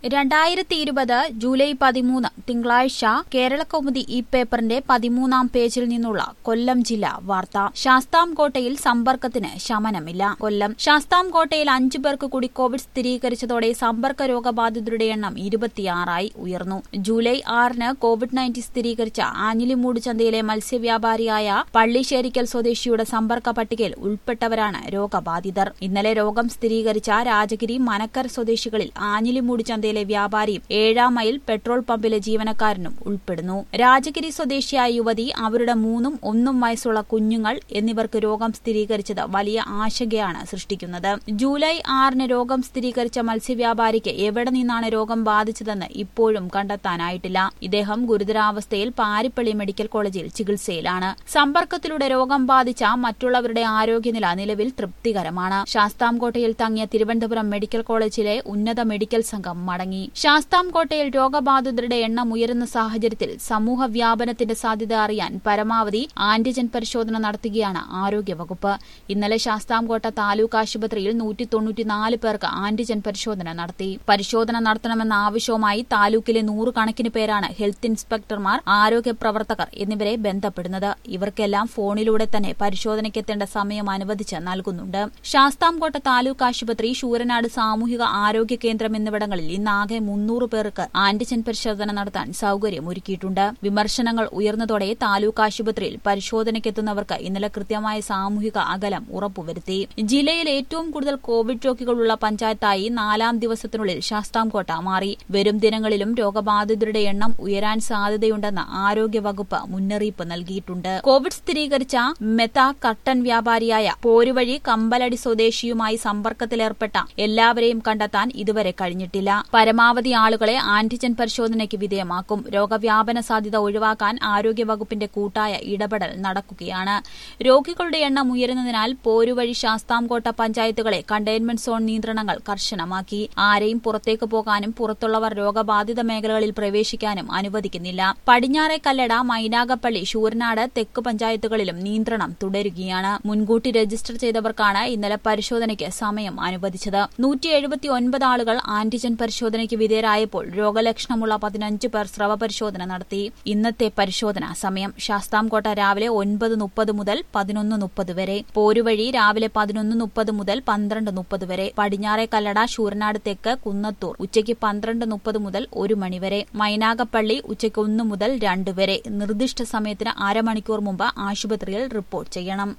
രണ്ടായിരത്തി ഇരുപത് ജൂലൈ പതിമൂന്ന് തിങ്കളാഴ്ച കേരളകൗമുദി ഈ പേപ്പറിന്റെ പതിമൂന്നാം പേജിൽ നിന്നുള്ള കൊല്ലം ജില്ലാ വാർത്ത ശാസ്താംകോട്ടയിൽ സമ്പർക്കത്തിന് ശമനമില്ല കൊല്ലം ശാസ്താംകോട്ടയിൽ അഞ്ചു പേർക്ക് കൂടി കോവിഡ് സ്ഥിരീകരിച്ചതോടെ സമ്പർക്ക രോഗബാധിതരുടെ എണ്ണം ഇരുപത്തിയാറായി ഉയർന്നു ജൂലൈ ആറിന് കോവിഡ് നയൻറ്റീൻ സ്ഥിരീകരിച്ച ആഞ്ഞിലിമൂട് ചന്തയിലെ മത്സ്യവ്യാപാരിയായ പള്ളിശ്ശേരിക്കൽ സ്വദേശിയുടെ സമ്പർക്ക പട്ടികയിൽ ഉൾപ്പെട്ടവരാണ് രോഗബാധിതർ ഇന്നലെ രോഗം സ്ഥിരീകരിച്ച രാജഗിരി മനക്കർ സ്വദേശികളിൽ ആഞ്ഞിലിമൂട് ചന്തയിലെ വ്യാപാരിയും ഏഴാം മൈൽ പെട്രോൾ പമ്പിലെ ജീവനക്കാരനും ഉൾപ്പെടുന്നു രാജഗിരി സ്വദേശിയായ യുവതി അവരുടെ മൂന്നും ഒന്നും വയസ്സുള്ള കുഞ്ഞുങ്ങൾ എന്നിവർക്ക് രോഗം സ്ഥിരീകരിച്ചത് വലിയ ആശങ്കയാണ് സൃഷ്ടിക്കുന്നത് ജൂലൈ ആറിന് രോഗം സ്ഥിരീകരിച്ച മത്സ്യവ്യാപാരിക്ക് എവിടെ നിന്നാണ് രോഗം ബാധിച്ചതെന്ന് ഇപ്പോഴും കണ്ടെത്താനായിട്ടില്ല ഇദ്ദേഹം ഗുരുതരാവസ്ഥയിൽ പാരിപ്പള്ളി മെഡിക്കൽ കോളേജിൽ ചികിത്സയിലാണ് സമ്പർക്കത്തിലൂടെ രോഗം ബാധിച്ച മറ്റുള്ളവരുടെ ആരോഗ്യനില നിലവിൽ തൃപ്തികരമാണ് ശാസ്താംകോട്ടയിൽ തങ്ങിയ തിരുവനന്തപുരം മെഡിക്കൽ കോളേജിലെ ഉന്നത മെഡിക്കൽ സംഘം മടങ്ങി ശാസ്താംകോട്ടയിൽ രോഗബാധിതരുടെ എണ്ണം ഉയരുന്ന സാഹചര്യത്തിൽ സമൂഹ വ്യാപനത്തിന്റെ സാധ്യത അറിയാൻ പരമാവധി ആന്റിജൻ പരിശോധന നടത്തുകയാണ് ആരോഗ്യവകുപ്പ് ഇന്നലെ ശാസ്താംകോട്ട താലൂക്ക് ആശുപത്രിയിൽ നൂറ്റി തൊണ്ണൂറ്റിനാല് പേർക്ക് ആന്റിജൻ പരിശോധന നടത്തി പരിശോധന നടത്തണമെന്ന ആവശ്യവുമായി താലൂക്കിലെ നൂറുകണക്കിന് പേരാണ് ഹെൽത്ത് ഇൻസ്പെക്ടർമാർ ആരോഗ്യ പ്രവർത്തകർ എന്നിവരെ ബന്ധപ്പെടുന്നത് ഇവർക്കെല്ലാം ഫോണിലൂടെ തന്നെ പരിശോധനയ്ക്കെത്തേണ്ട സമയം അനുവദിച്ച് നൽകുന്നുണ്ട് ശാസ്താംകോട്ട താലൂക്ക് ആശുപത്രി ശൂരനാട് സാമൂഹിക ആരോഗ്യ കേന്ദ്രം എന്നിവിടങ്ങളിൽ ഇന്നാകെ മുന്നൂറ് പേർക്ക് ആന്റിജൻ പരിശോധന നടത്താൻ സൌകര്യമൊരുക്കിയിട്ടുണ്ട് വിമർശനങ്ങൾ ഉയർന്നതോടെ താലൂക്ക് ആശുപത്രിയിൽ പരിശോധനയ്ക്കെത്തുന്നവർക്ക് ഇന്നലെ കൃത്യമായ സാമൂഹിക അകലം ഉറപ്പുവരുത്തി ജില്ലയിൽ ഏറ്റവും കൂടുതൽ കോവിഡ് രോഗികളുള്ള പഞ്ചായത്തായി നാലാം ദിവസത്തിനുള്ളിൽ ശാസ്താംകോട്ട മാറി വരും ദിനങ്ങളിലും രോഗബാധിതരുടെ എണ്ണം ഉയരാൻ സാധ്യതയുണ്ടെന്ന് ആരോഗ്യവകുപ്പ് മുന്നറിയിപ്പ് നൽകിയിട്ടുണ്ട് കോവിഡ് സ്ഥിരീകരിച്ച മെത്ത കട്ടൻ വ്യാപാരിയായ പോരുവഴി കമ്പലടി സ്വദേശിയുമായി സമ്പർക്കത്തിലേർപ്പെട്ട എല്ലാവരെയും കണ്ടെത്താൻ ഇതുവരെ കഴിഞ്ഞിട്ടില്ല പരമാവധി ആളുകളെ ആന്റിജൻ പരിശോധനയ്ക്ക് വിധേയമാക്കും രോഗവ്യാപന സാധ്യത ഒഴിവാക്കാൻ ആരോഗ്യവകുപ്പിന്റെ കൂട്ടായ ഇടപെടൽ നടക്കുകയാണ് രോഗികളുടെ എണ്ണം ഉയരുന്നതിനാൽ പോരുവഴി ശാസ്താംകോട്ട പഞ്ചായത്തുകളെ കണ്ടെയ്ൻമെന്റ് സോൺ നിയന്ത്രണങ്ങൾ കർശനമാക്കി ആരെയും പുറത്തേക്ക് പോകാനും പുറത്തുള്ളവർ രോഗബാധിത മേഖലകളിൽ പ്രവേശിക്കാനും അനുവദിക്കുന്നില്ല പടിഞ്ഞാറെ കല്ലട മൈനാഗപ്പള്ളി ശൂരനാട് തെക്ക് പഞ്ചായത്തുകളിലും നിയന്ത്രണം തുടരുകയാണ് മുൻകൂട്ടി രജിസ്റ്റർ ചെയ്തവർക്കാണ് ഇന്നലെ പരിശോധനയ്ക്ക് സമയം അനുവദിച്ചത് നൂറ്റി എഴുപത്തിയൊൻപത് ആളുകൾ ആന്റിജൻ പരിശോധനയ്ക്ക് വിധേയരായപ്പോൾ രോഗലക്ഷണമുള്ള പതിനഞ്ച് പേർ സ്രവ പരിശോധന നടത്തി ഇന്നത്തെ പരിശോധന സമയം ശാസ്താംകോട്ട രാവിലെ ഒൻപത് മുപ്പത് മുതൽ പതിനൊന്ന് മുപ്പത് വരെ പോരുവഴി രാവിലെ പതിനൊന്ന് മുപ്പത് മുതൽ പന്ത്രണ്ട് മുപ്പത് വരെ പടിഞ്ഞാറെ കല്ലട ശൂരനാട് തെക്ക് കുന്നത്തൂർ ഉച്ചയ്ക്ക് പന്ത്രണ്ട് മുപ്പത് മുതൽ ഒരു മണിവരെ മൈനാഗപ്പള്ളി ഉച്ചയ്ക്ക് ഒന്ന് മുതൽ രണ്ട് വരെ നിർദ്ദിഷ്ട സമയത്തിന് അരമണിക്കൂർ മുമ്പ് ആശുപത്രിയിൽ റിപ്പോർട്ട് ചെയ്യണം